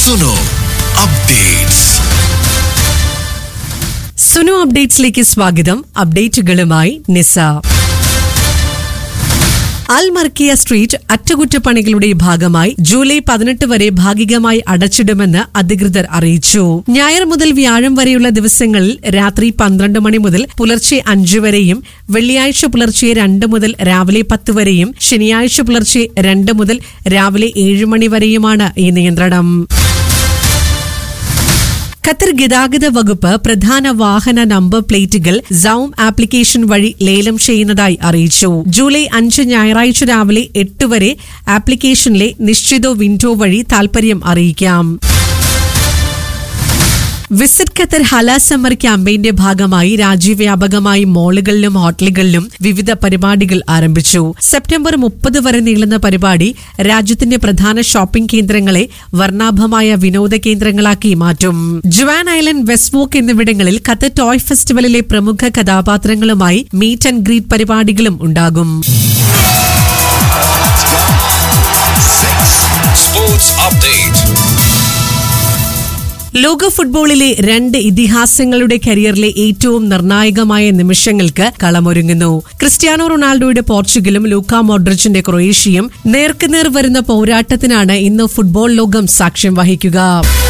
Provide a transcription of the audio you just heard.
Suno updates Sunu അപ്ഡേറ്റ്സിലേക്ക് സ്വാഗതം അപ്ഡേറ്റുകളുമായി നിസ അൽ മർക്കിയ street അറ്റകുറ്റപ്പണികളുടെ ഭാഗമായി July പതിനെട്ട് വരെ ഭാഗികമായി അടച്ചിടുമെന്ന് അധികൃതർ അറിയിച്ചു ഞായർ മുതൽ വ്യാഴം വരെയുള്ള ദിവസങ്ങളിൽ രാത്രി പന്ത്രണ്ട് മണി മുതൽ പുലർച്ചെ അഞ്ചു വരെയും വെള്ളിയാഴ്ച പുലർച്ചെ രണ്ട് മുതൽ രാവിലെ പത്ത് വരെയും ശനിയാഴ്ച പുലർച്ചെ രണ്ട് മുതൽ രാവിലെ ഏഴ് മണി വരെയുമാണ് ഈ നിയന്ത്രണം ഖത്തർ ഗതാഗത വകുപ്പ് പ്രധാന വാഹന നമ്പർ പ്ലേറ്റുകൾ സൗം ആപ്ലിക്കേഷൻ വഴി ലേലം ചെയ്യുന്നതായി അറിയിച്ചു ജൂലൈ അഞ്ച് ഞായറാഴ്ച രാവിലെ എട്ട് വരെ ആപ്ലിക്കേഷനിലെ നിശ്ചിത വിൻഡോ വഴി താൽപര്യം അറിയിക്കാം വിസിറ്റ് ഖത്തർ ഹല സമ്മർ ക്യാമ്പയിന്റെ ഭാഗമായി രാജ്യവ്യാപകമായി മോളുകളിലും ഹോട്ടലുകളിലും വിവിധ പരിപാടികൾ ആരംഭിച്ചു സെപ്റ്റംബർ മുപ്പത് വരെ നീളുന്ന പരിപാടി രാജ്യത്തിന്റെ പ്രധാന ഷോപ്പിംഗ് കേന്ദ്രങ്ങളെ വർണ്ണാഭമായ വിനോദ കേന്ദ്രങ്ങളാക്കി മാറ്റും ജുവാൻ ഐലൻഡ് വെസ്റ്റ് വോക്ക് എന്നിവിടങ്ങളിൽ ഖത്തർ ടോയ് ഫെസ്റ്റിവലിലെ പ്രമുഖ കഥാപാത്രങ്ങളുമായി മീറ്റ് ആൻഡ് ഗ്രീറ്റ് പരിപാടികളും ഉണ്ടാകും സ്പോർട്സ് അപ്ഡേറ്റ് ലോക ഫുട്ബോളിലെ രണ്ട് ഇതിഹാസങ്ങളുടെ കരിയറിലെ ഏറ്റവും നിർണായകമായ നിമിഷങ്ങൾക്ക് കളമൊരുങ്ങുന്നു ക്രിസ്ത്യാനോ റൊണാൾഡോയുടെ പോർച്ചുഗലും ലൂക്ക മോഡ്രിച്ചിന്റെ ക്രൊയേഷ്യയും നേർക്കുനേർ വരുന്ന പോരാട്ടത്തിനാണ് ഇന്ന് ഫുട്ബോൾ ലോകം സാക്ഷ്യം വഹിക്കുക